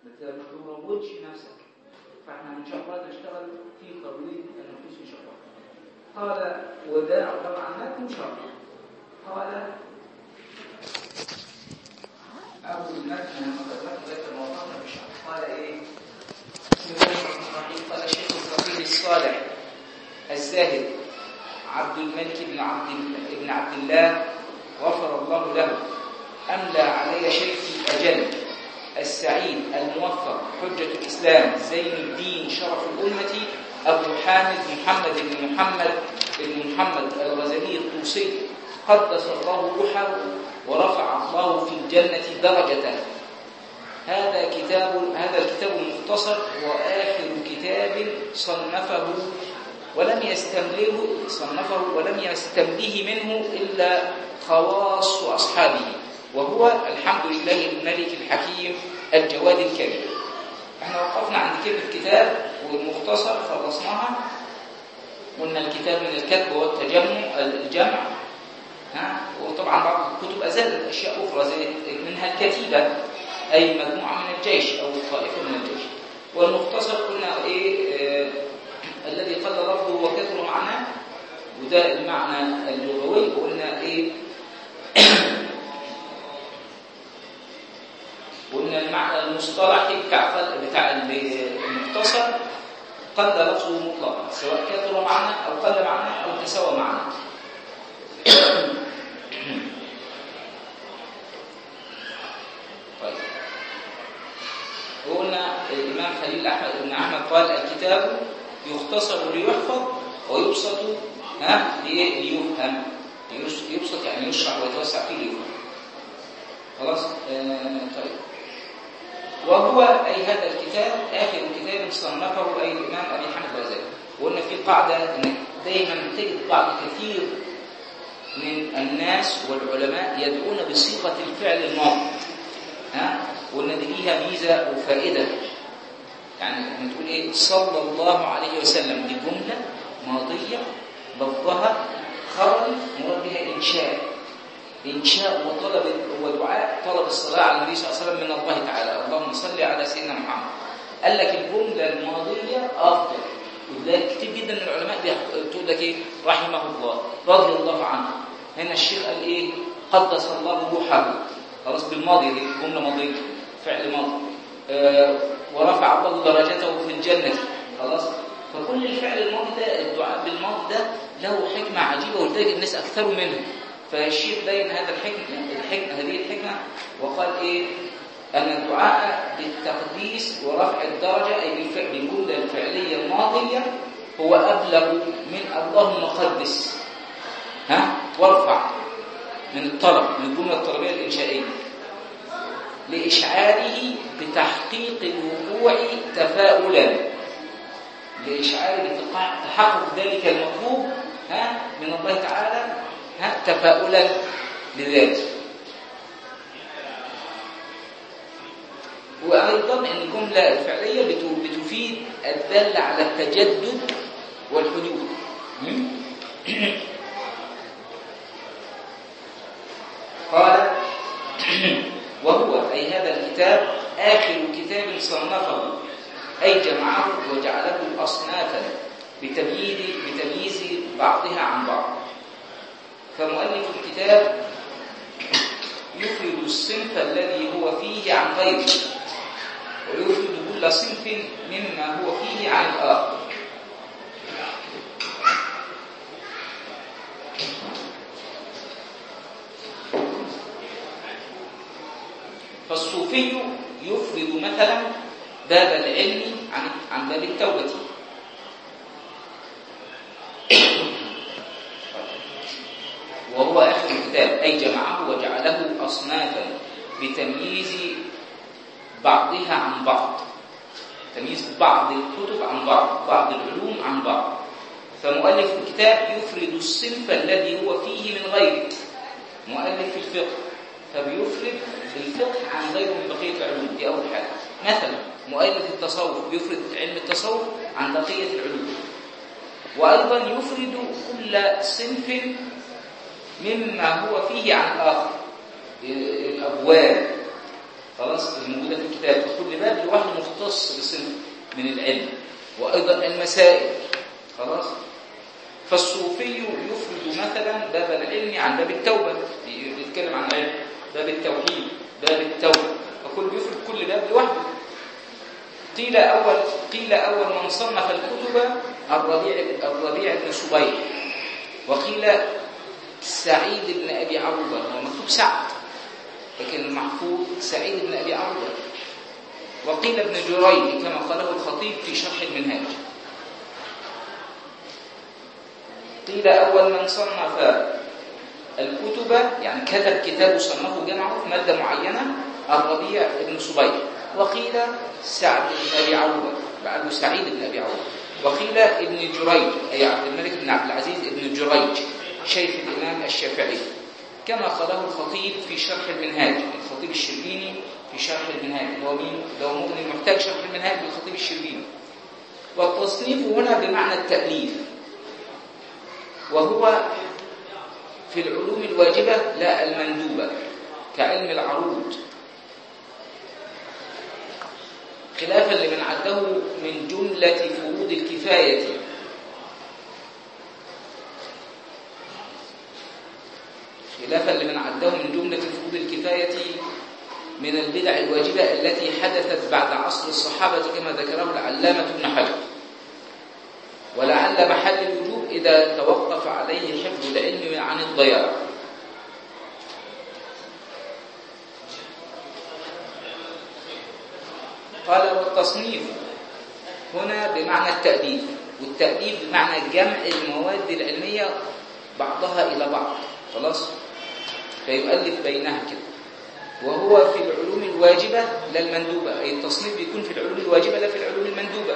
ما تروجش نفسك فاحنا ان شاء الله نشتغل في ترويج النفوس ان شاء الله قال وده عباره عن متن شرح قال أول متن المقدمات التي موضعنا بالشرح قال إيه؟ بسم الله الرحمن الرحيم قال الشيخ الفقيه الصالح الزاهد عبد الملك بن عبد بن عبد الله غفر الله له أملى علي شيخي الأجل السعيد الموفق حجة الإسلام زين الدين شرف الأمة أبو حامد محمد بن محمد بن محمد الغزالي الطوسي قدس الله روحه ورفع الله في الجنة درجته هذا كتاب هذا الكتاب المختصر هو آخر كتاب صنفه ولم يستمله صنفه ولم يستمله منه إلا خواص أصحابه وهو الحمد لله الملك الحكيم الجواد الكريم احنا وقفنا عند كلمة كتاب والمختصر خلصناها قلنا الكتاب من الكتب والتجمع الجمع ها وطبعا بعض الكتب أزالت أشياء أخرى زي منها الكتيبة أي مجموعة من الجيش أو طائفة من الجيش والمختصر قلنا إيه آه الذي قل لفظه وكثر معناه وده المعنى اللغوي قلنا إيه قلنا المعنى المصطلحي بتاع بتاع المختصر قل لفظه مطلقا سواء كثر معنى او قل معنى او تساوى معنى طيب وقلنا الامام خليل احمد بن احمد قال الكتاب يختصر ليحفظ ويبسط ها ليفهم يبسط يعني يشرح ويتوسع فيه ليفهم خلاص آه طيب وهو أي هذا الكتاب آخر كتاب صنفه أي الإمام أبي حامد الغزالي وقلنا في قاعدة أنك دايما تجد بعض كثير من الناس والعلماء يدعون بصيغة الفعل الماضي ها وقلنا دي ليها ميزة وفائدة يعني لما تقول إيه صلى الله عليه وسلم دي جملة ماضية لفظها خبر مراد بها إنشاء إنشاء وطلب ودعاء طلب الصلاة على النبي صلى الله عليه وسلم من الله تعالى اللهم صل على سيدنا محمد قال لك الجملة الماضية أفضل وتلاقي كتير جدا من العلماء بتقول لك إيه رحمه الله رضي الله عنه هنا الشيخ قال إيه قدس الله روحه خلاص بالماضي دي جملة ماضية فعل ماضي آه ورفع الله درجته في الجنة خلاص فكل الفعل الماضي ده الدعاء بالماضي ده له حكمة عجيبة ولذلك الناس أكثروا منها فالشيخ بين هذا الحكمة الحكمة هذه الحكمة وقال إيه أن الدعاء بالتقديس ورفع الدرجة أي بالفعل بالجملة الفعلية الماضية هو أبلغ من اللهم قدس ها وارفع من الطلب من الجملة الطلبية الإنشائية لإشعاره بتحقيق الوقوع تفاؤلا لإشعاره بتحقق ذلك المطلوب ها من الله تعالى ها تفاؤلا لذلك وأيضا أن الجملة الفعلية بتفيد الدالة على التجدد والحدوث قال وهو أي هذا الكتاب آخر كتاب صنفه أي جمعه وجعله أصنافا بتمييز بتمييز بعضها عن بعض فمؤلف الكتاب يفرد الصنف الذي هو فيه عن غيره ويفرد كل صنف مما هو فيه عن الآخر فالصوفي يفرد مثلا باب العلم عن عن باب التوبة وهو آخر الكتاب أي جمعه وجعله أصنافا بتمييز بعضها عن بعض تمييز بعض الكتب عن بعض بعض العلوم عن بعض فمؤلف الكتاب يفرد الصنف الذي هو فيه من غيره مؤلف الفقه فبيفرد الفقه عن غيره من بقية العلوم دي أول حاجة مثلا مؤلف التصوف يفرد علم التصوف عن بقية العلوم وأيضا يفرد كل صنف مما هو فيه عن الآخر الأبواب خلاص الموجودة في الكتاب فكل باب لوحده مختص بصنف من العلم وأيضا المسائل خلاص فالصوفي يفرد مثلا باب العلم عن باب التوبة بيتكلم عن علم باب التوحيد باب التوبة فكل بيفرد كل باب لوحده قيل أول قيل أول من صنف الكتب الربيع الربيع بن صبيح وقيل سعيد بن أبي عروبة هو مكتوب سعد لكن المحفوظ سعيد بن أبي عروبة وقيل ابن جريج كما قاله الخطيب في شرح المنهاج قيل أول من صنف الكتب يعني كتب كتاب صنفه جمعه في مادة معينة الربيع بن صبيح وقيل سعد بن أبي عروبة بعده سعيد بن أبي عروبة وقيل ابن جريج أي عبد الملك بن عبد العزيز ابن جريج شيخ الإمام الشافعي كما قاله الخطيب في شرح المنهاج الخطيب الشربيني في شرح المنهاج اللي هو مين؟ اللي هو مؤمن محتاج شرح المنهاج للخطيب الشربيني والتصنيف هنا بمعنى التأليف وهو في العلوم الواجبة لا المندوبة كعلم العروض خلافا لمن عده من جملة فروض الكفاية خلافا لمن عده من جملة فروض الكفاية من البدع الواجبة التي حدثت بعد عصر الصحابة كما ذكره العلامة ابن حجر ولعل محل الوجوب إذا توقف عليه حفظ العلم عن الضياع قال والتصنيف هنا بمعنى التأليف والتأليف بمعنى جمع المواد العلمية بعضها إلى بعض خلاص فيؤلف بينها كده وهو في العلوم الواجبة لا المندوبة أي التصنيف بيكون في العلوم الواجبة لا في العلوم المندوبة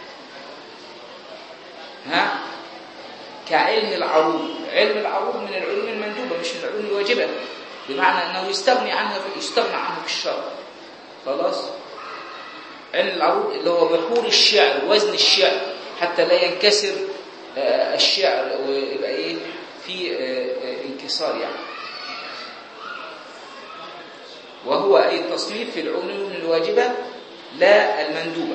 ها كعلم العروض علم العروض من العلوم المندوبة مش من العلوم الواجبة بمعنى أنه يستغني عنها في يستغنى عنها في الشرع خلاص علم العروض اللي هو بحور الشعر وزن الشعر حتى لا ينكسر الشعر ويبقى ايه في انكسار يعني وهو أي التصنيف في العلوم الواجبة لا المندوبة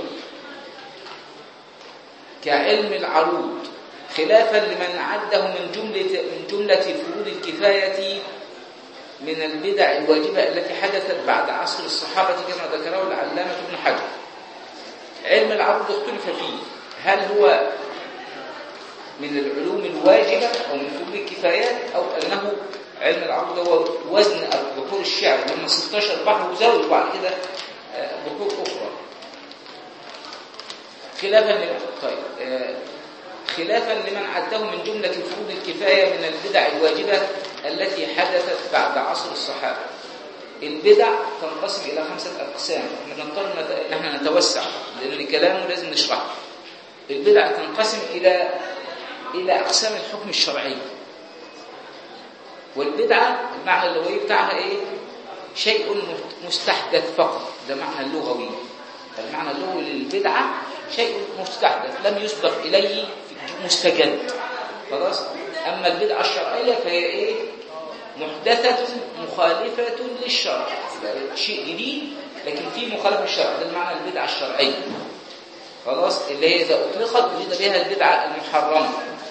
كعلم العروض خلافا لمن عده من جملة من جملة فروض الكفاية من البدع الواجبة التي حدثت بعد عصر الصحابة كما ذكره العلامة ابن حجر علم العروض اختلف فيه هل هو من العلوم الواجبة أو من فروض الكفايات أو أنه علم العروض هو وزن بحور الشعر هم 16 بحر وزود وبعد كده بحور أخرى خلافا لمن طيب خلافا لمن عده من جملة فروض الكفاية من البدع الواجبة التي حدثت بعد عصر الصحابة البدع تنقسم إلى خمسة أقسام احنا بنضطر ان احنا نتوسع لأن كلامه لازم نشرحه البدع تنقسم إلى إلى أقسام الحكم الشرعي والبدعة المعنى اللغوي بتاعها إيه؟ شيء مستحدث فقط ده معنى اللغوي المعنى اللغوي للبدعة شيء مستحدث لم يسبق إليه مستجد خلاص أما البدعة الشرعية فهي إيه؟ محدثة مخالفة للشرع شيء جديد لكن في مخالفة الشرع ده المعنى البدعة الشرعية خلاص اللي هي إذا أطلقت أريد بها البدعة المحرمة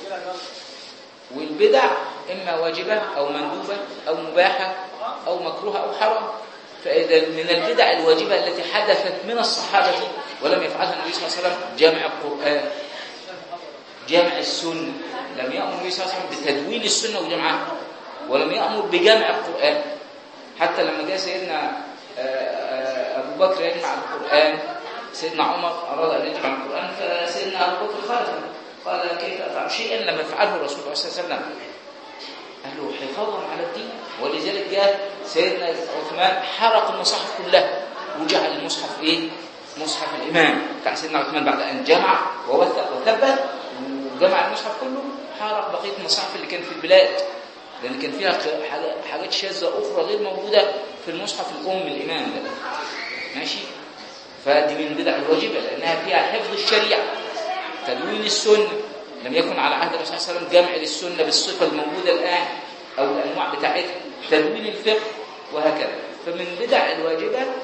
والبدع إما واجبة أو مندوبة أو مباحة أو مكروهة أو حرام فإذا من البدع الواجبة التي حدثت من الصحابة ولم يفعلها النبي صلى الله عليه وسلم جامع القرآن جامع السنة لم يأمر النبي صلى الله عليه وسلم بتدوين السنة وجمعها ولم يأمر بجمع القرآن حتى لما جاء سيدنا أبو بكر يجمع القرآن سيدنا عمر أراد أن يجمع القرآن فسيدنا أبو بكر خالفه قال كيف أفعل شيئا لم يفعله رسول الله صلى الله عليه وسلم قال له حفاظا على الدين ولذلك جاء سيدنا عثمان حرق المصاحف كلها وجعل المصحف ايه مصحف الامام بتاع سيدنا عثمان بعد ان جمع ووثق وثبت وجمع المصحف كله حرق بقيه المصاحف اللي كان في البلاد لان كان فيها حاجات شاذه اخرى غير موجوده في المصحف الام الامام ده ماشي فدي من البدع الواجبه لانها فيها حفظ الشريعه تدوين السنه لم يكن على عهد الرسول صلى الله عليه وسلم جمع للسنه بالصفه الموجوده الان او الانواع بتاعتها تدوين الفقه وهكذا فمن البدع الواجبه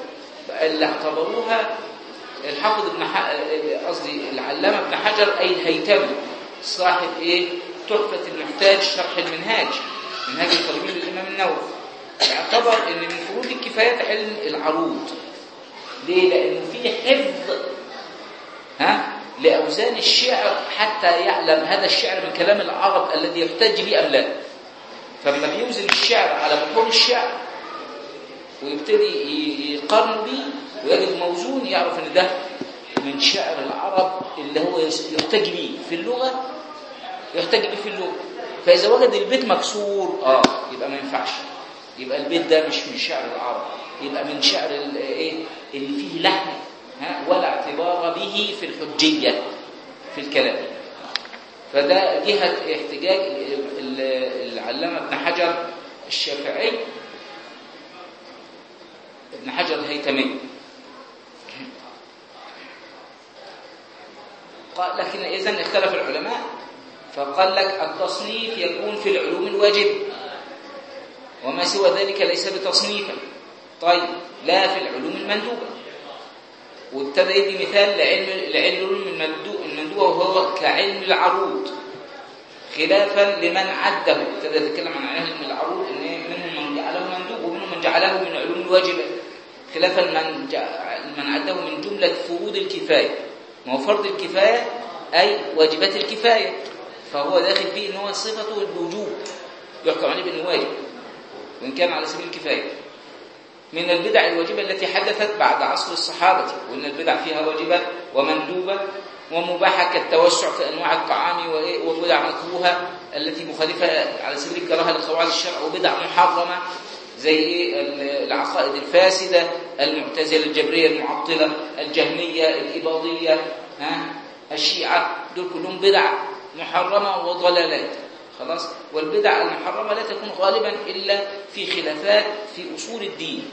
اللي اعتبروها الحافظ ابن ح- قصدي العلامة ابن حجر أي الهيثمي صاحب إيه تحفة المحتاج شرح المنهاج منهاج القريبين للإمام النووي اعتبر ان من فروض الكفايات علم العروض ليه لانه في حفظ ها لاوزان الشعر حتى يعلم هذا الشعر من كلام العرب الذي يحتج به ام لا فلما بيوزن الشعر على بحور الشعر ويبتدي ي- يقارن به ويجد موزون يعرف ان ده من شعر العرب اللي هو يس- يحتج به في اللغه يحتج به في اللغه فاذا وجد البيت مكسور اه يبقى ما ينفعش يبقى البيت ده مش من شعر العرب يبقى من شعر ال- ايه اللي فيه لحن ها ولا اعتبار به في الحجيه في الكلام فده جهه احتجاج ال- ال- العلامه ابن حجر الشافعي ابن حجر الهيثمي قال لكن اذا اختلف العلماء فقال لك التصنيف يكون في العلوم الواجب وما سوى ذلك ليس بتصنيفا طيب لا في العلوم المندوبة وابتدى يدي مثال لعلم العلم المندوب المندوبة وهو كعلم العروض خلافا لمن عده ابتدى يتكلم عن علم العروض ان إيه منهم من جعله مندوب ومنهم من جعله من علوم الواجبة خلافا من جع- من عده من جملة فروض الكفاية ما هو فرض الكفاية أي واجبات الكفاية فهو داخل فيه ان هو صفته الوجوب يحكم عليه بانه واجب وإن كان على سبيل الكفاية من البدع الواجبة التي حدثت بعد عصر الصحابة وإن البدع فيها واجبة ومندوبة ومباحة كالتوسع في أنواع الطعام وإيه؟ وبدع مكروهة التي مخالفة على سبيل الكراهة لقواعد الشرع وبدع محرمة زي إيه؟ ال- العقائد الفاسدة المعتزلة الجبرية المعطلة الجهمية الإباضية ها الشيعة دول كلهم بدع محرمة وضلالات خلاص والبدع المحرمة لا تكون غالبا إلا في خلافات في أصول الدين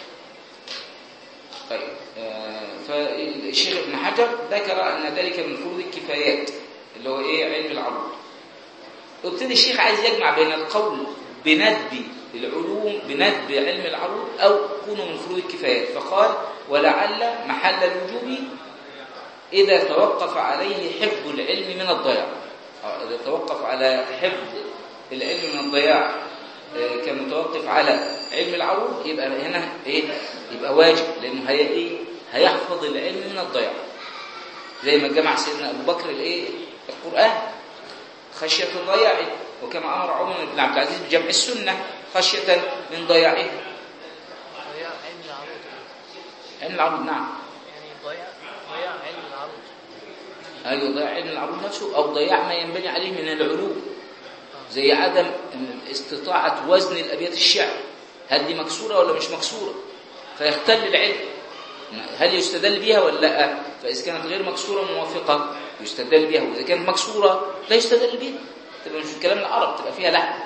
طيب آه، فالشيخ ابن حجر ذكر أن ذلك من فروض الكفايات اللي هو إيه علم العروض وابتدي الشيخ عايز يجمع بين القول بندب العلوم بندب علم العروض أو كونه من فروض الكفايات فقال ولعل محل الوجوب إذا توقف عليه حفظ العلم من الضياع آه، إذا توقف على حفظ العلم من الضياع آه، كمتوقف على علم العروض يبقى هنا إيه يبقى واجب لأنه هي إيه هيحفظ العلم من الضياع زي ما جمع سيدنا أبو بكر الإيه القرآن خشية ضياعه وكما أمر عمر بن عبد العزيز بجمع السنة خشية من ضياعه ضياع علم العروض علم العروض نعم يعني ضياع ضياع علم العروض أيوة ضياع علم العروض نفسه أو ضياع ما ينبني عليه من العلوم زي عدم استطاعة وزن الأبيات الشعر هل دي مكسورة ولا مش مكسورة فيختل العلم هل يستدل بها ولا لا فإذا كانت غير مكسورة موافقة يستدل بها وإذا كانت مكسورة لا يستدل بها تبقى مش في كلام العرب تبقى فيها لحن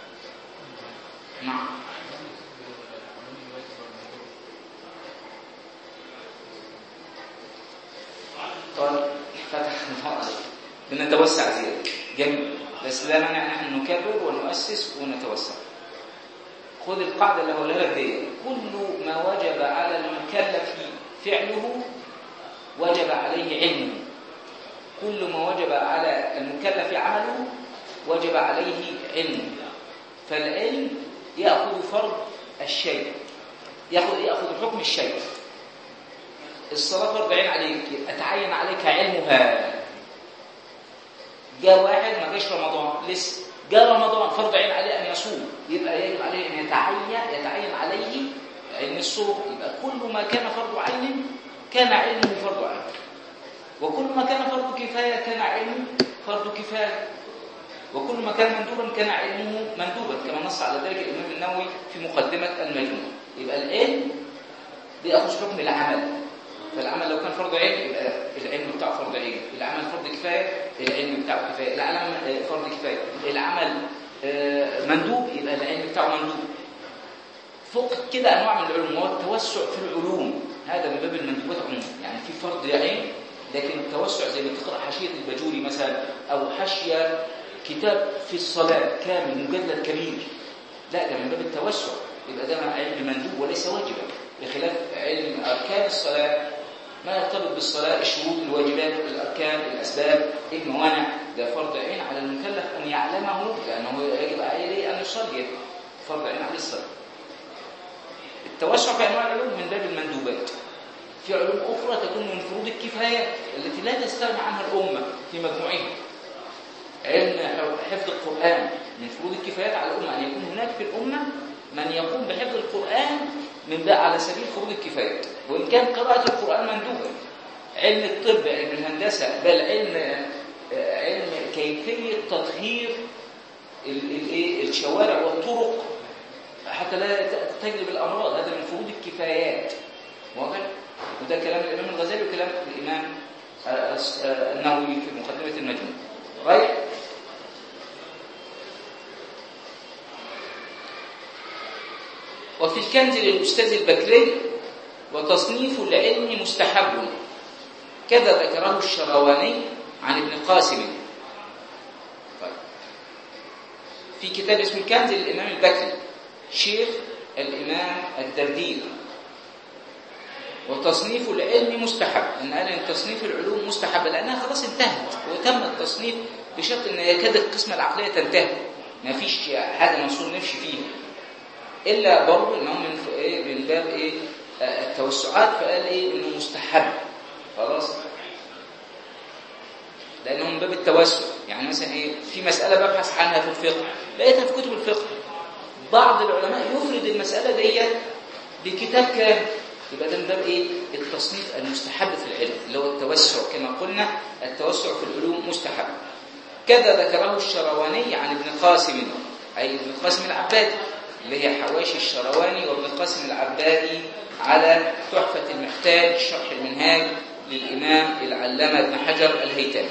نعم طيب فتح الله بنتوسع زيادة جميل بس لا مانع نحن نكرر ونؤسس ونتوسع خذ القاعدة اللي هقولها لك دي كل ما وجب على المكلف فعله وجب عليه علمه كل ما وجب على المكلف عمله وجب عليه علمه فالعلم يأخذ فرض الشيء يأخذ يأخذ حكم الشيء الصلاة فرض عين عليك أتعين عليك علمها جاء واحد ما جاش رمضان لسه جاء رمضان فرض عين عليه أن يصوم يبقى يجب عليه أن يتعين يتعين عليه علم الصوم يبقى كل ما كان فرض عين كان علمه فرض عين وكل ما كان فرض كفاية كان علمه فرض كفاية وكل ما كان مندوبا كان علمه مندوبا كما نص على ذلك الإمام النووي في مقدمة المجموع يبقى العلم بيأخذ حكم العمل فالعمل لو كان فرض عين يبقى العلم بتاعه فرض عين العمل فرض كفاية العلم بتاعه كفاية العمل فرض كفاية العمل آه، مندوب يبقى العلم بتاعه مندوب فوق كده أنواع من العلوم هو التوسع في العلوم هذا من باب المندوبات عموما يعني في فرض عين لكن التوسع زي ما تقرأ حاشية البجوري مثلا أو حاشية كتاب في الصلاة كامل مجلد كبير لا ده من باب التوسع يبقى ده علم مندوب وليس واجبا بخلاف علم أركان الصلاة ما يرتبط بالصلاة الشروط الواجبات الأركان الأسباب الموانع ده فرض عين على المكلف أن يعلمه لأنه يجب عليه أن يصلي فرض عين عليه الصلاة التوسع في أنواع العلوم من باب المندوبات في علوم أخرى تكون من فروض الكفايات التي لا تستغنى عنها الأمة في مجموعها علم حفظ القرآن من فروض الكفايات على الأمة أن يكون هناك في الأمة من يقوم بحفظ القرآن من بقى على سبيل فروض الكفايات وإن كان قراءة القرآن مندوبة علم الطب علم الهندسة بل علم علم كيفية تطهير الشوارع والطرق حتى لا تجلب الأمراض هذا من فروض الكفايات واضح؟ وده كلام الإمام الغزالي وكلام الإمام النووي في مقدمة المجموع رايح؟ وفي الكنز للأستاذ البكري وتصنيف العلم مستحب كذا ذكره الشرواني عن ابن قاسم طيب. في كتاب اسمه الكنز للإمام البكري شيخ الإمام الدردير وتصنيف العلم مستحب ان قال ان تصنيف العلوم مستحب لانها خلاص انتهت وتم التصنيف بشرط ان يكاد القسمه العقليه تنتهي ما فيش حاجه منصور نمشي فيها الا برضه انه من ايه من باب ايه التوسعات فقال ايه انه مستحب خلاص لانه من باب التوسع يعني مثلا ايه في مساله ببحث عنها في الفقه لقيتها في كتب الفقه بعض العلماء يفرد المساله ديت بكتاب كامل يبقى ده من باب ايه التصنيف المستحب في العلم اللي هو التوسع كما قلنا التوسع في العلوم مستحب كذا ذكره الشرواني عن ابن قاسم اي ابن قاسم العبادي اللي هي حواشي الشرواني وابن قاسم العبادي على تحفة المحتاج شرح المنهاج للإمام العلامة ابن حجر الهيثمي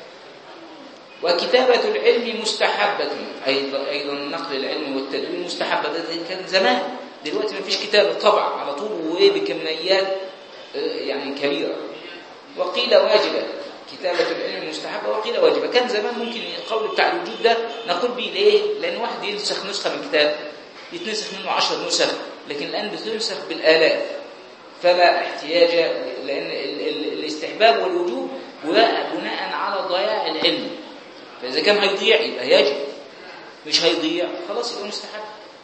وكتابة العلم مستحبة أيضا أيضا نقل العلم والتدوين مستحبة ده كان زمان دلوقتي ما فيش كتاب طبع على طول وايه بكميات يعني كبيرة وقيل واجبة كتابة العلم مستحبة وقيل واجبة كان زمان ممكن القول بتاع الوجود ده نقول به ليه لأن واحد ينسخ نسخة من كتاب يتنسخ منه عشر نسخ لكن الآن بتنسخ بالآلاف فلا احتياج لأن الاستحباب والوجوب بناء على ضياع العلم فإذا كان هيضيع يبقى يجب مش هيضيع خلاص يبقى مستحب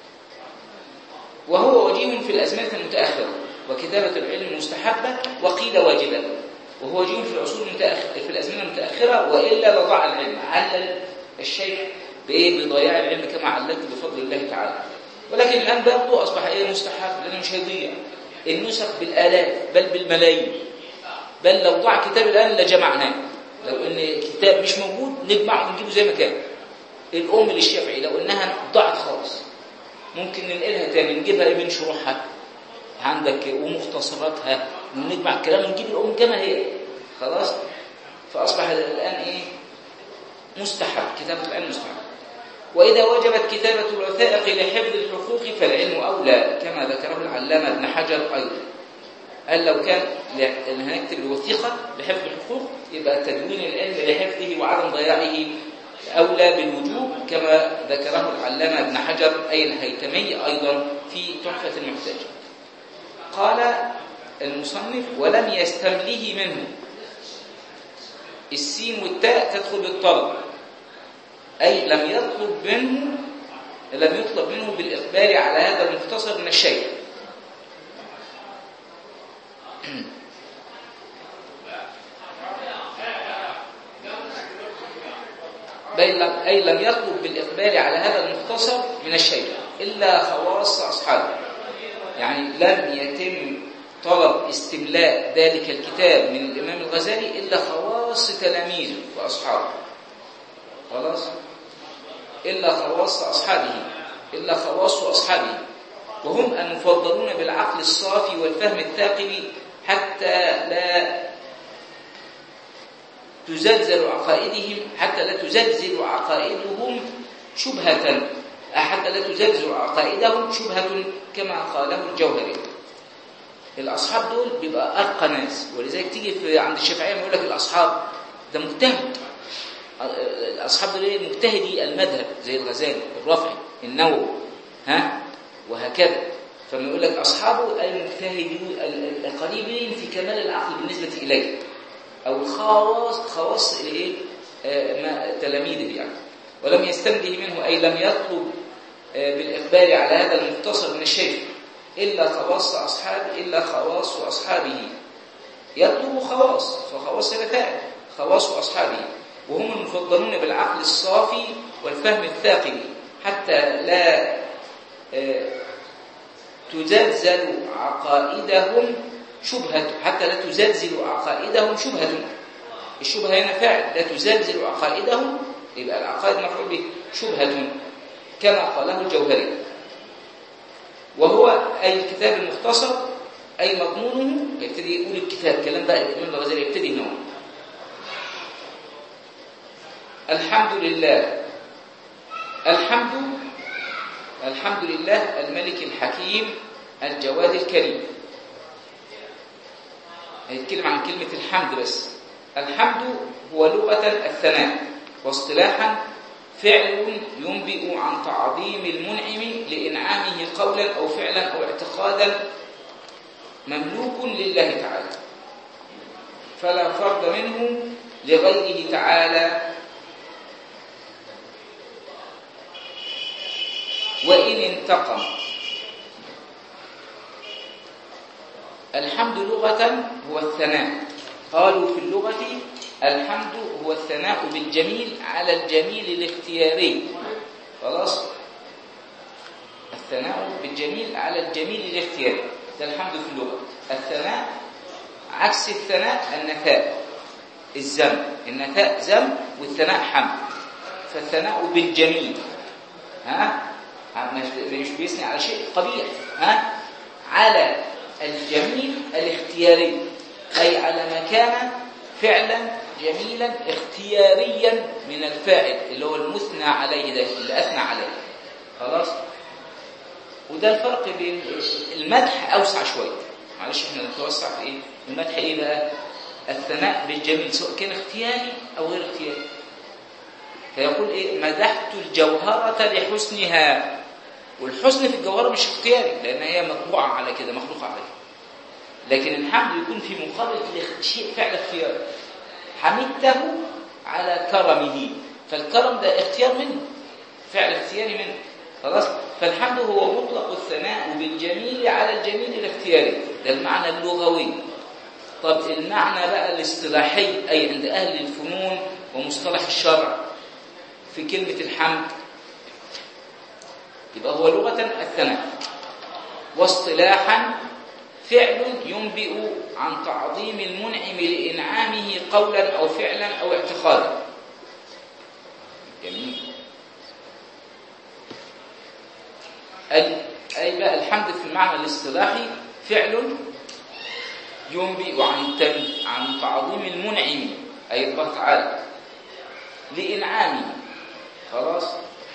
وهو وجيه في الأزمنة المتأخرة وكتابة العلم مستحبة وقيل واجبة وهو وجيه في العصور المتأخرة في الأزمنة المتأخرة وإلا لضاع العلم علل الشيخ بإيه بضياع العلم كما عللت بفضل الله تعالى ولكن الآن برضه أصبح إيه مستحب لأنه مش هيضيع النسخ بالآلاف بل بالملايين بل لو ضاع كتاب الآن لجمعناه لو ان كتاب مش موجود نجمعه ونجيبه زي ما كان الام للشافعي لو انها ضاعت خالص ممكن ننقلها تاني نجيبها ايه من شروحها عندك ومختصراتها ونجمع الكلام ونجيب الام كما هي خلاص فاصبح الان ايه مستحب كتابه العلم مستحب واذا وجبت كتابه الوثائق لحفظ الحقوق فالعلم اولى كما ذكره العلامه ابن حجر ايضا قال لو كان هنكتب الوثيقه لحفظ الحقوق يبقى تدوين العلم لحفظه وعدم ضياعه أولى بالوجوب كما ذكره العلامة ابن حجر أي الهيتمي أيضا في تحفة المحتاج قال المصنف ولم يستمله منه السين والتاء تدخل بالطلب أي لم يطلب منه لم يطلب منه بالإقبال على هذا المختصر من الشيء بل أي لم يطلب بالإقبال على هذا المختصر من الشيء إلا خواص أصحابه يعني لم يتم طلب استملاء ذلك الكتاب من الإمام الغزالي إلا خواص تلاميذه وأصحابه خلاص إلا خواص أصحابه إلا خواص أصحابه وهم المفضلون بالعقل الصافي والفهم الثاقب حتى لا تزلزل عقائدهم حتى لا تزلزل عقائدهم شبهة حتى لا تزلزل عقائدهم شبهة كما قاله الجوهري الأصحاب دول بيبقى أرقى ناس ولذلك تيجي في عند الشافعية يقول لك الأصحاب ده مجتهد الأصحاب دول ايه مجتهدي المذهب زي الغزالي الرافعي النووي ها وهكذا فلما يقول لك أصحابه المجتهدين ال- القريبين في كمال العقل بالنسبة إليه أو الخواص خواص إيه آه، ما تلاميذه يعني ولم يستنده منه أي لم يطلب آه، بالإقبال على هذا المختصر من الشيخ إلا خواص أصحابه إلا خواص أصحابه يطلب خواص فخواص رفاعه خواص أصحابه وهم المفضلون بالعقل الصافي والفهم الثاقب حتى لا آه، تزلزل عقائدهم شبهة حتى لا تزلزل عقائدهم شبهة الشبهة هنا فاعل لا تزلزل عقائدهم يبقى العقائد مفعول به شبهة كما قاله الجوهري وهو أي الكتاب المختصر أي مضمونه يبتدي يقول الكتاب كلام بقى الإمام الغزالي يبتدي هنا الحمد لله الحمد الحمد لله الملك الحكيم الجواد الكريم هيتكلم عن كلمة الحمد بس الحمد هو لغة الثناء واصطلاحا فعل ينبئ عن تعظيم المنعم لإنعامه قولا أو فعلا أو اعتقادا مملوك لله تعالى فلا فرض منه لغيره تعالى وإن انتقم الحمد لغة هو الثناء قالوا في اللغة الحمد هو الثناء بالجميل على الجميل الاختياري خلاص الثناء بالجميل على الجميل الاختياري ده الحمد في اللغة الثناء عكس الثناء النثاء الذم النثاء ذم والثناء حمد فالثناء بالجميل ها مش مش بيثني على شيء قبيح ها على الجميل الاختياري أي على ما كان فعلا جميلا اختياريا من الفاعل اللي هو المثنى عليه ده اللي أثنى عليه خلاص وده الفرق بين المدح أوسع شوية معلش احنا نتوسع في ايه المدح ايه بقى الثناء بالجميل سواء كان اختياري أو غير اختياري فيقول ايه مدحت الجوهرة لحسنها والحسن في الجوهرة مش اختياري لأن هي مطبوعة على كده مخلوقة على كده لكن الحمد يكون في مقابل شيء فعل اختياري حمدته على كرمه فالكرم ده اختيار منه فعل اختياري منه خلاص فالحمد هو مطلق الثناء بالجميل على الجميل الاختياري ده المعنى اللغوي طب المعنى بقى الاصطلاحي أي عند أهل الفنون ومصطلح الشرع في كلمة الحمد يبقى هو لغة الثناء واصطلاحا فعل ينبئ عن تعظيم المنعم لإنعامه قولا أو فعلا أو اعتقادا جميل أي بقى الحمد في المعنى الاصطلاحي فعل ينبئ عن عن تعظيم المنعم أي الله تعالى لإنعامه خلاص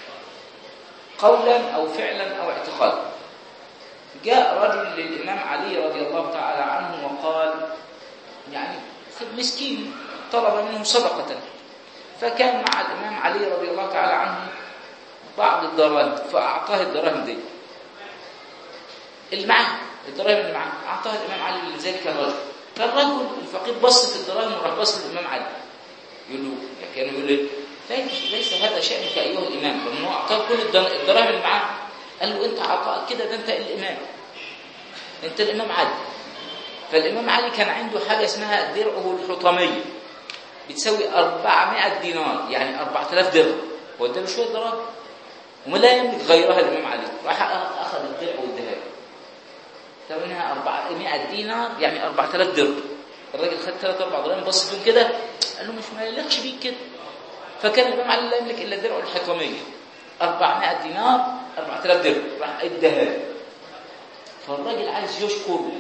قولا أو فعلا أو اعتقادا جاء رجل للإمام علي رضي الله تعالى عنه وقال يعني مسكين طلب منه صدقة فكان مع الإمام علي رضي الله تعالى عنه بعض الدراهم فأعطاه الدراهم دي اللي معاه الدراهم اللي معاه أعطاها الإمام علي لذلك الرجل فالرجل الفقير بص في الدراهم وراح بص للإمام علي يقول له كان يقول له ليس هذا شأنك أيها الإمام لأنه أعطاه كل الدراهم اللي معاه قال له أنت عطاءك كده ده أنت الإمام أنت الإمام علي فالإمام علي كان عنده حاجة اسمها درعه الحطمية بتساوي 400 دينار يعني 4000 درهم هو اداله شوية دراهم وما لا يملك غيرها الإمام علي راح أخذ الدرع واداها له ثمنها 400 دينار يعني 4000 درهم الراجل خد ثلاث اربع دراهم بص فيهم كده قال له مش ما يليقش بيك كده فكان الإمام علي لا يملك إلا درعه الحطمية 400 دينار 4000 درهم راح اداها فالراجل عايز يشكر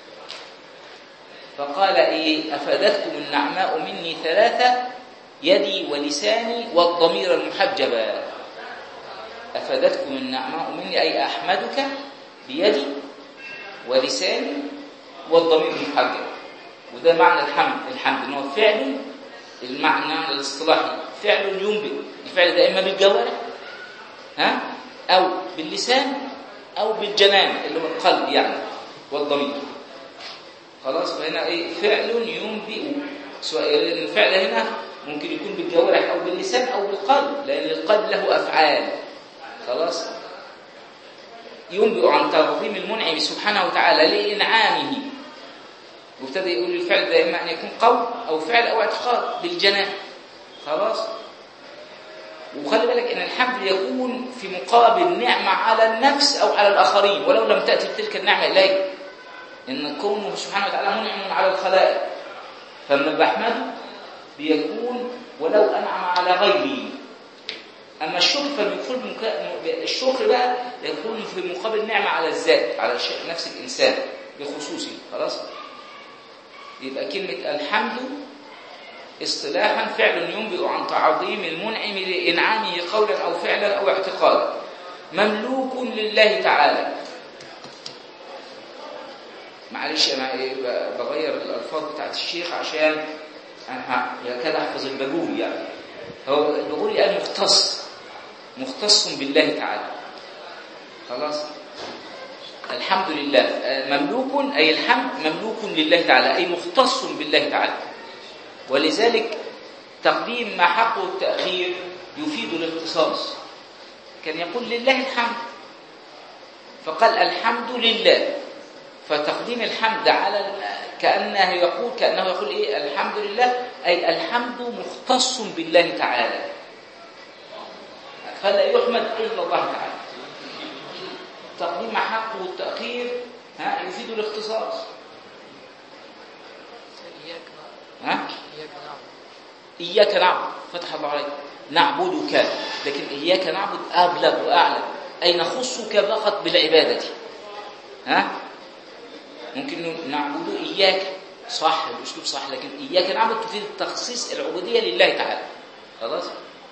فقال ايه افادتكم النعماء مني ثلاثه يدي ولساني والضمير المحجبا افادتكم النعماء مني اي احمدك بيدي ولساني والضمير المحجب وده معنى الحمد الحمد ان هو فعل المعنى الاصطلاحي فعل ينبئ الفعل ده اما بالجوارح ها أو باللسان أو بالجنان اللي هو القلب يعني والضمير خلاص فهنا ايه فعل ينبئ سواء الفعل هنا ممكن يكون بالجوارح او باللسان او بالقلب لان القلب له افعال خلاص ينبئ عن تعظيم المنعم سبحانه وتعالى لانعامه وابتدى يقول الفعل ده اما ان يكون قول او فعل او اعتقاد بالجنان خلاص وخلي بالك ان الحمد يكون في مقابل نعمه على النفس او على الاخرين ولو لم تاتي تلك النعمه اليك ان كونه سبحانه وتعالى منعم على الخلائق فلما بحمده بيكون ولو انعم على غيري اما الشكر فبيكون مك... الشكر بقى يكون في مقابل نعمه على الذات على الشيء نفس الانسان بخصوصه خلاص يبقى كلمه الحمد اصطلاحا فعل ينبئ عن تعظيم المنعم لانعامه قولا او فعلا او اعتقادا مملوك لله تعالى معلش انا ايه بغير الالفاظ بتاعت الشيخ عشان انا كده احفظ البجوري يعني هو البجوري قال مختص مختص بالله تعالى خلاص الحمد لله مملوك اي الحمد مملوك لله تعالى اي مختص بالله تعالى ولذلك تقديم ما حقه التاخير يفيد الاختصاص كان يقول لله الحمد فقال الحمد لله فتقديم الحمد على كأنه يقول كأنه يقول إيه الحمد لله أي الحمد مختص بالله تعالى فلا يحمد إلا الله تعالى تقديم حقه والتأخير ها يفيد الاختصاص إياك ها إياك نعبد إياك نعبد فتح الله عليك نعبدك لكن إياك نعبد أبلغ وأعلى أي نخصك فقط بالعبادة ها ممكن نعبد إياك صح الأسلوب صح لكن إياك نعبد تفيد تخصيص العبودية لله تعالى خلاص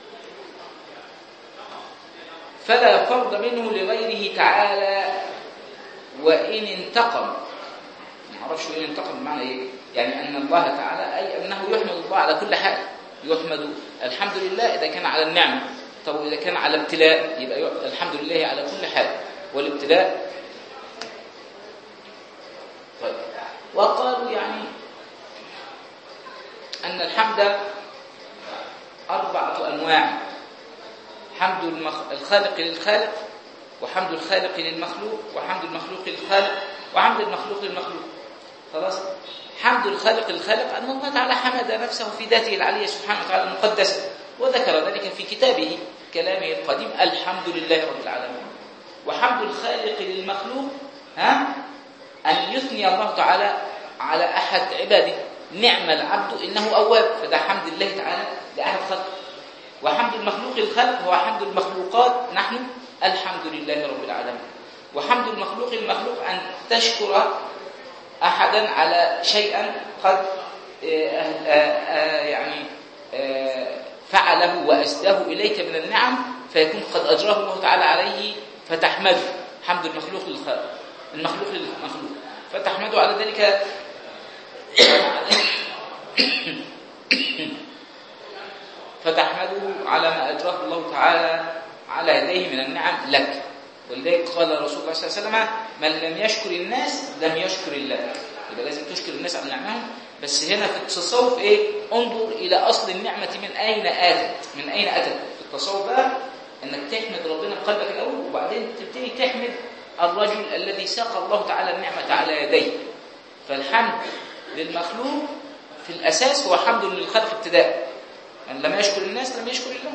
فلا فرض منه لغيره تعالى وإن انتقم ما اعرفش وإن انتقم بمعنى إيه يعني أن الله تعالى أي أنه يحمد الله على كل حال يحمد الحمد لله إذا كان على النعمة طب إذا كان على ابتلاء يبقى يح- الحمد لله على كل حال والابتلاء طيب وقالوا يعني أن الحمد أربعة أنواع حمد المخ... الخالق للخالق وحمد الخالق للمخلوق وحمد المخلوق للخالق وحمد المخلوق للمخلوق خلاص حمد الخالق للخالق أن الله تعالى حمد نفسه في ذاته العلية سبحانه وتعالى المقدسة وذكر ذلك في كتابه كلامه القديم الحمد لله رب العالمين وحمد الخالق للمخلوق ها أن يثني الله تعالى على أحد عباده نعم العبد إنه أواب فده حمد الله تعالى لأحد خلقه وحمد المخلوق الخلق هو حمد المخلوقات نحن الحمد لله رب العالمين وحمد المخلوق المخلوق أن تشكر أحدا على شيئا قد آه، آه، آه، يعني آه، فعله وأسداه إليك من النعم فيكون قد أجراه الله تعالى عليه فتحمده حمد المخلوق للخلق المخلوق للمخلوق فتحمده على ذلك فتحمده على ما أجراه الله تعالى على يديه من النعم لك ولذلك قال رسول الله صلى الله عليه وسلم من لم يشكر الناس لم يشكر الله يبقى لازم تشكر الناس على نعمهم بس هنا في التصوف ايه انظر الى اصل النعمه من اين اتت من اين اتت في التصوف بقى انك تحمد ربنا بقلبك الاول وبعدين تبتدي تحمد الرجل الذي ساق الله تعالى النعمه على يديه فالحمد للمخلوق في الاساس هو حمد للخلق ابتداء من لم يشكر الناس لم يشكر الله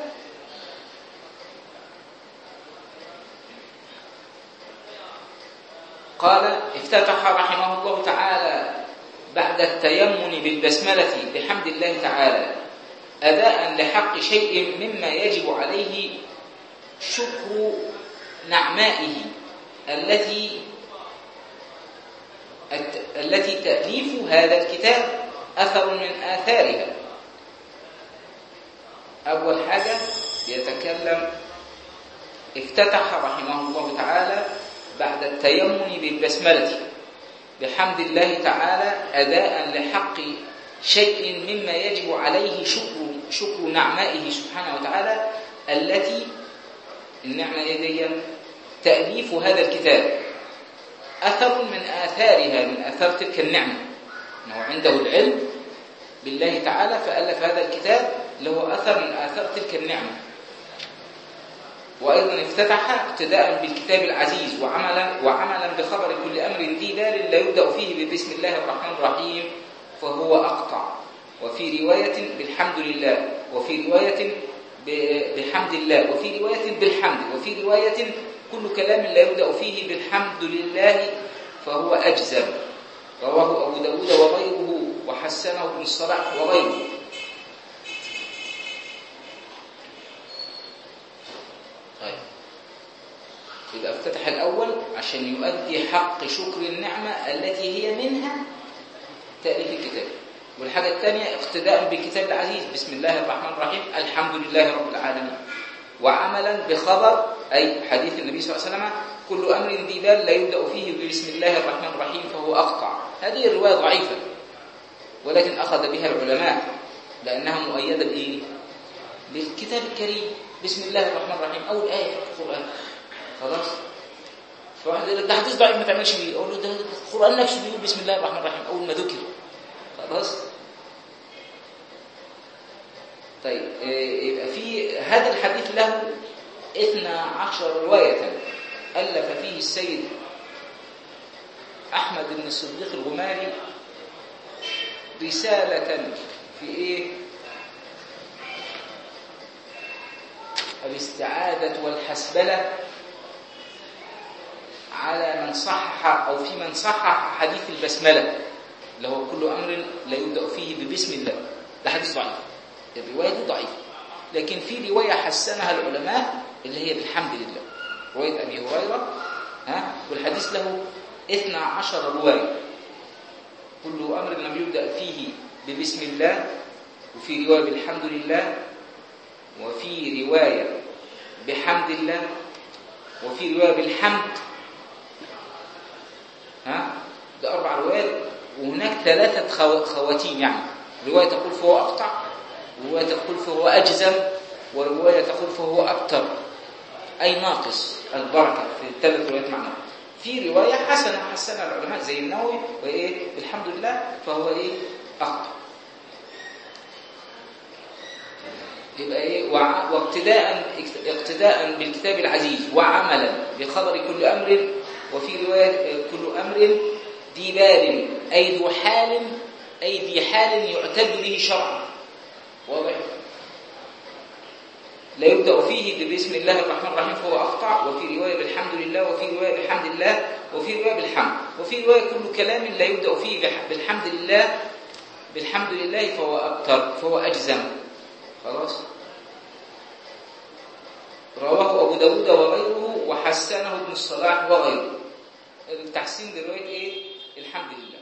قال افتتح رحمه الله تعالى بعد التيمن بالبسملة بحمد الله تعالى أداء لحق شيء مما يجب عليه شكر نعمائه التي الت- التي تأليف هذا الكتاب أثر من آثارها أول حاجة يتكلم افتتح رحمه الله تعالى بعد التيمم بالبسملة بحمد الله تعالى أداء لحق شيء مما يجب عليه شكر شكر نعمائه سبحانه وتعالى التي النعمة دي تأليف هذا الكتاب أثر من آثارها من آثار تلك النعمة أنه عنده العلم بالله تعالى فألف هذا الكتاب له أثر من آثار تلك النعمة وأيضا افتتح ابتداء بالكتاب العزيز وعملا وعملا بخبر كل أمر ذي بال لا يبدأ فيه ببسم الله الرحمن الرحيم فهو أقطع وفي رواية بالحمد لله وفي رواية بحمد الله وفي رواية بالحمد وفي رواية كل كلام لا يبدأ فيه بالحمد لله فهو أجزم رواه أبو داود وغيره وحسنه ابن الصلاح وغيره طيب يبقى افتتح الأول عشان يؤدي حق شكر النعمة التي هي منها تأليف الكتاب والحاجة الثانية اقتداء بالكتاب العزيز بسم الله الرحمن الرحيم الحمد لله رب العالمين وعملا بخبر أي حديث النبي صلى الله عليه وسلم كل أمر ذي بال لا يبدأ فيه بسم الله الرحمن الرحيم فهو أقطع هذه الرواية ضعيفة ولكن أخذ بها العلماء لأنها مؤيدة بإيه؟ بالكتاب الكريم بسم الله الرحمن الرحيم أول آية في القرآن خلاص فواحد يقول ده حديث ضعيف ما تعملش بيه أقول له ده القرآن نفسه بيقول بسم الله الرحمن الرحيم أول ما ذكر خلاص طيب يبقى في هذا الحديث له 12 رواية ألف فيه السيد أحمد بن الصديق الغماري رسالة في إيه؟ الاستعادة والحسبلة على من صحح أو في من صحح حديث البسملة اللي هو كل أمر لا يبدأ فيه ببسم الله ده حديث ضعيف الرواية دي ضعيفة لكن في رواية حسنها العلماء اللي هي بالحمد لله رواية أبي هريرة ها والحديث له 12 رواية كل أمر لم يبدأ فيه ببسم الله وفي رواية بالحمد لله وفي رواية بحمد الله وفي رواية بالحمد ها ده أربع روايات وهناك ثلاثة خواتيم يعني رواية تقول فهو أقطع ورواية تقول فهو أجزم ورواية تقول فهو أبتر أي ناقص البركة في الثلاث روايات معنى في رواية حسنة حسنها العلماء زي النووي وإيه الحمد لله فهو إيه أخطأ يبقى إيه وع... واقتداء اقتداء بالكتاب العزيز وعملا بخبر كل أمر وفي رواية كل أمر ذي بال أي ذو حال أي ذي حال يعتد به شرعا واضح لا يبدأ فيه بسم الله الرحمن الرحيم فهو أقطع وفي رواية بالحمد لله وفي رواية بالحمد الله وفي رواية بالحمد وفي رواية كل كلام لا يبدأ فيه بالحمد لله بالحمد لله فهو أبتر فهو أجزم خلاص رواه أبو داود وغيره وحسنه ابن الصلاح وغيره التحسين برواية إيه؟ الحمد لله